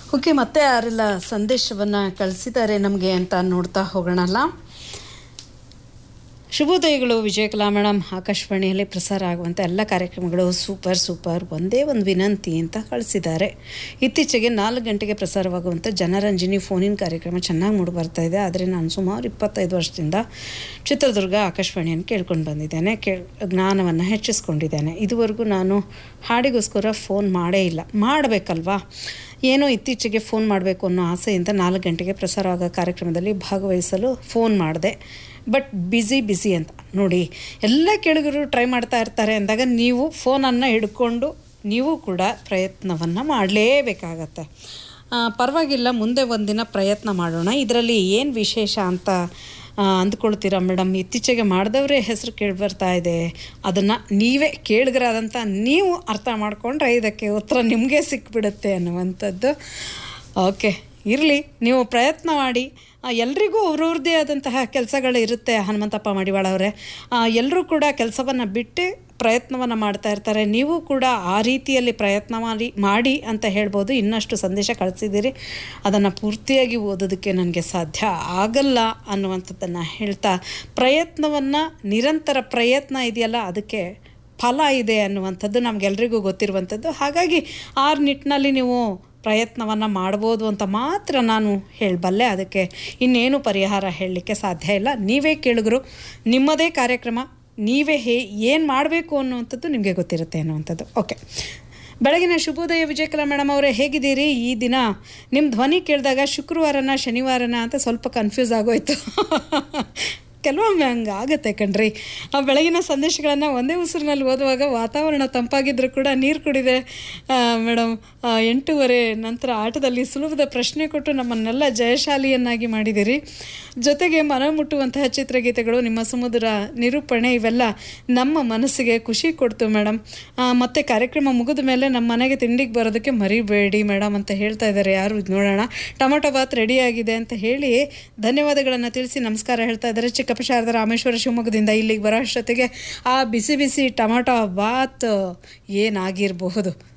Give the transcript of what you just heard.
okay ಮತ್ತೆ ಯಾರೆಲ್ಲ ಸಂದೇಶವನ್ನು ಕಳಿಸಿದ್ದಾರೆ ನಮಗೆ ಅಂತ ನೋಡ್ತಾ ಹೋಗೋಣಲ್ಲ ಶುಭೋದಯಗಳು ವಿಜಯಕಲಾ ಮೇಡಮ್ ಆಕಾಶವಾಣಿಯಲ್ಲಿ ಪ್ರಸಾರ ಆಗುವಂಥ ಎಲ್ಲ ಕಾರ್ಯಕ್ರಮಗಳು ಸೂಪರ್ ಸೂಪರ್ ಒಂದೇ ಒಂದು ವಿನಂತಿ ಅಂತ ಕಳಿಸಿದ್ದಾರೆ ಇತ್ತೀಚೆಗೆ ನಾಲ್ಕು ಗಂಟೆಗೆ ಪ್ರಸಾರವಾಗುವಂಥ ಜನರಂಜನಿ ಫೋನಿನ ಕಾರ್ಯಕ್ರಮ ಚೆನ್ನಾಗಿ ಮೂಡಿ ಬರ್ತಾ ಇದೆ ಆದರೆ ನಾನು ಸುಮಾರು ಇಪ್ಪತ್ತೈದು ವರ್ಷದಿಂದ ಚಿತ್ರದುರ್ಗ ಆಕಾಶವಾಣಿಯನ್ನು ಕೇಳ್ಕೊಂಡು ಬಂದಿದ್ದೇನೆ ಕೇಳ್ ಜ್ಞಾನವನ್ನು ಹೆಚ್ಚಿಸ್ಕೊಂಡಿದ್ದೇನೆ ಇದುವರೆಗೂ ನಾನು ಹಾಡಿಗೋಸ್ಕರ ಫೋನ್ ಮಾಡೇ ಇಲ್ಲ ಮಾಡಬೇಕಲ್ವಾ ಏನೋ ಇತ್ತೀಚೆಗೆ ಫೋನ್ ಮಾಡಬೇಕು ಅನ್ನೋ ಆಸೆಯಿಂದ ನಾಲ್ಕು ಗಂಟೆಗೆ ಪ್ರಸಾರ ಆಗೋ ಕಾರ್ಯಕ್ರಮದಲ್ಲಿ ಭಾಗವಹಿಸಲು ಫೋನ್ ಮಾಡಿದೆ ಬಟ್ ಬ್ಯುಸಿ ಬ್ಯುಸಿ ಅಂತ ನೋಡಿ ಎಲ್ಲ ಕೇಳುಗರು ಟ್ರೈ ಮಾಡ್ತಾ ಇರ್ತಾರೆ ಅಂದಾಗ ನೀವು ಫೋನನ್ನು ಹಿಡ್ಕೊಂಡು ನೀವು ಕೂಡ ಪ್ರಯತ್ನವನ್ನು ಮಾಡಲೇಬೇಕಾಗತ್ತೆ ಆ, ಪರವಾಗಿಲ್ಲ ಮುಂದೆ ಒಂದಿನ ಪ್ರಯತ್ನ ಮಾಡೋಣ ಇದರಲ್ಲಿ ಏನು ವಿಶೇಷ ಅಂತ ಆ, ಅಂದ್ಕೊಳ್ತೀರಾ ಮೇಡಮ್ ಇತ್ತೀಚೆಗೆ ಮಾಡಿದವರೇ ಹೆಸರು ಕೇಳಿ ಬರ್ತಾ ಇದೆ ಅದನ್ನು ನೀವೇ ಕೇಳಿಗರಾದಂಥ ನೀವು ಅರ್ಥ ಮಾಡಿಕೊಂಡ್ರೆ ಇದಕ್ಕೆ ಉತ್ತರ ನಿಮಗೆ ಸಿಕ್ಬಿಡುತ್ತೆ ಅನ್ನುವಂಥದ್ದು ಓಕೆ ಇರಲಿ ನೀವು ಪ್ರಯತ್ನ ಮಾಡಿ ಆ, ಎಲ್ರಿಗೂ ಅವ್ರವ್ರದ್ದೇ ಆದಂತಹ ಕೆಲಸಗಳು ಇರುತ್ತೆ ಹನುಮಂತಪ್ಪ ಮಡಿವಾಳ ಅವರೇ ಎಲ್ಲರೂ ಕೂಡ ಕೆಲಸವನ್ನು ಬಿಟ್ಟು ಪ್ರಯತ್ನವನ್ನು ಮಾಡ್ತಾ ಇರ್ತಾರೆ ನೀವು ಕೂಡ ಆ ರೀತಿಯಲ್ಲಿ ಪ್ರಯತ್ನ ಮಾಡಿ ಮಾಡಿ ಅಂತ ಹೇಳ್ಬೋದು ಇನ್ನಷ್ಟು ಸಂದೇಶ ಕಳಿಸಿದ್ದೀರಿ ಅದನ್ನು ಪೂರ್ತಿಯಾಗಿ ಓದೋದಕ್ಕೆ ನನಗೆ ಸಾಧ್ಯ ಆಗಲ್ಲ ಅನ್ನುವಂಥದ್ದನ್ನು ಹೇಳ್ತಾ ಪ್ರಯತ್ನವನ್ನು ನಿರಂತರ ಪ್ರಯತ್ನ ಇದೆಯಲ್ಲ ಅದಕ್ಕೆ ಫಲ ಇದೆ ಅನ್ನುವಂಥದ್ದು ನಮಗೆಲ್ರಿಗೂ ಗೊತ್ತಿರುವಂಥದ್ದು ಹಾಗಾಗಿ ಆ ನಿಟ್ಟಿನಲ್ಲಿ ನೀವು ಪ್ರಯತ್ನವನ್ನು ಮಾಡ್ಬೋದು ಅಂತ ಮಾತ್ರ ನಾನು ಹೇಳಬಲ್ಲೆ ಅದಕ್ಕೆ ಇನ್ನೇನು ಪರಿಹಾರ ಹೇಳಲಿಕ್ಕೆ ಸಾಧ್ಯ ಇಲ್ಲ ನೀವೇ ಕೇಳಿದ್ರು ನಿಮ್ಮದೇ ಕಾರ್ಯಕ್ರಮ ನೀವೇ ಹೇ ಏನು ಮಾಡಬೇಕು ಅನ್ನುವಂಥದ್ದು ನಿಮಗೆ ಗೊತ್ತಿರುತ್ತೆ ಅನ್ನುವಂಥದ್ದು ಓಕೆ ಬೆಳಗಿನ ಶುಭೋದಯ ವಿಜಯಕಲಾ ಮೇಡಮ್ ಅವರೇ ಹೇಗಿದ್ದೀರಿ ಈ ದಿನ ನಿಮ್ಮ ಧ್ವನಿ ಕೇಳಿದಾಗ ಶುಕ್ರವಾರನ ಶನಿವಾರನ ಅಂತ ಸ್ವಲ್ಪ ಕನ್ಫ್ಯೂಸ್ ಆಗೋಯ್ತು ಕೆಲವೊಮ್ಮೆ ಹಂಗೆ ಆಗುತ್ತೆ ಕಣ್ರಿ ಆ ಬೆಳಗಿನ ಸಂದೇಶಗಳನ್ನು ಒಂದೇ ಉಸಿರಿನಲ್ಲಿ ಓದುವಾಗ ವಾತಾವರಣ ತಂಪಾಗಿದ್ದರೂ ಕೂಡ ನೀರು ಕುಡಿದೆ ಮೇಡಮ್ ಎಂಟೂವರೆ ನಂತರ ಆಟದಲ್ಲಿ ಸುಲಭದ ಪ್ರಶ್ನೆ ಕೊಟ್ಟು ನಮ್ಮನ್ನೆಲ್ಲ ಜಯಶಾಲಿಯನ್ನಾಗಿ ಮಾಡಿದಿರಿ ಜೊತೆಗೆ ಮನ ಮುಟ್ಟುವಂತಹ ಚಿತ್ರಗೀತೆಗಳು ನಿಮ್ಮ ಸಮುದ್ರ ನಿರೂಪಣೆ ಇವೆಲ್ಲ ನಮ್ಮ ಮನಸ್ಸಿಗೆ ಖುಷಿ ಕೊಡ್ತು ಮೇಡಮ್ ಮತ್ತು ಕಾರ್ಯಕ್ರಮ ಮುಗಿದ ಮೇಲೆ ನಮ್ಮ ಮನೆಗೆ ತಿಂಡಿಗೆ ಬರೋದಕ್ಕೆ ಮರಿಬೇಡಿ ಮೇಡಮ್ ಅಂತ ಹೇಳ್ತಾ ಇದ್ದಾರೆ ಯಾರು ಇದ್ ನೋಡೋಣ ಟೊಮೊಟೊ ಬಾತ್ ರೆಡಿ ಆಗಿದೆ ಅಂತ ಹೇಳಿ ಧನ್ಯವಾದಗಳನ್ನು ತಿಳಿಸಿ ನಮಸ್ಕಾರ ಹೇಳ್ತಾ ಇದ್ದಾರೆ ಚಿಕ್ಕಪ್ಪ ಶಾರದಾ ರಾಮೇಶ್ವರ ಶಿವಮೊಗ್ಗದಿಂದ ಇಲ್ಲಿಗೆ ಬರೋ ಅಷ್ಟೊತ್ತಿಗೆ ಆ ಬಿಸಿ ಬಿಸಿ ಟೊಮೊಟೊ ಬಾತ್ ಏನಾಗಿರಬಹುದು